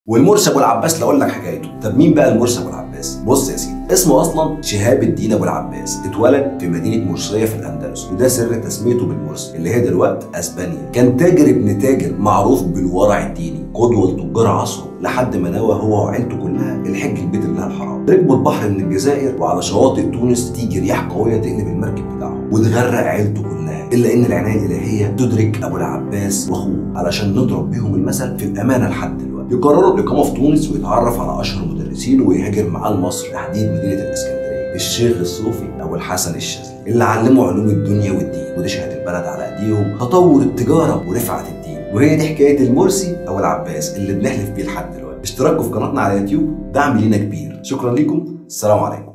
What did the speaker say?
والمرسي ابو العباس لو اقول لك حكايته طب مين بقى المرسي ابو العباس بص يا سيدي اسمه اصلا شهاب الدين ابو العباس اتولد في مدينه مرسيه في الاندلس وده سر تسميته بالمرسي اللي هي دلوقتي اسبانيا كان تاجر ابن تاجر معروف بالورع الديني قدوه لتجار عصره لحد ما نوى هو وعيلته كلها الحج لبيت الله الحرام ركبوا البحر من الجزائر وعلى شواطئ تونس تيجي رياح قويه تقلب المركب بتاعهم وتغرق عيلته كلها الا ان العنايه الالهيه تدرك ابو العباس واخوه علشان نضرب بيهم المثل في الامانه لحد دلوقتي يقرروا الاقامه في تونس ويتعرف على اشهر المدرسين ويهاجر معاه لمصر تحديد مدينه الاسكندريه الشيخ الصوفي ابو الحسن الشاذلي اللي علمه علوم الدنيا والدين ونشأت البلد على ايديهم تطور التجاره ورفعه الدين وهي دي حكايه المرسي او العباس اللي بنحلف بيه لحد دلوقتي اشتراككم في قناتنا على يوتيوب دعم لينا كبير شكرا لكم السلام عليكم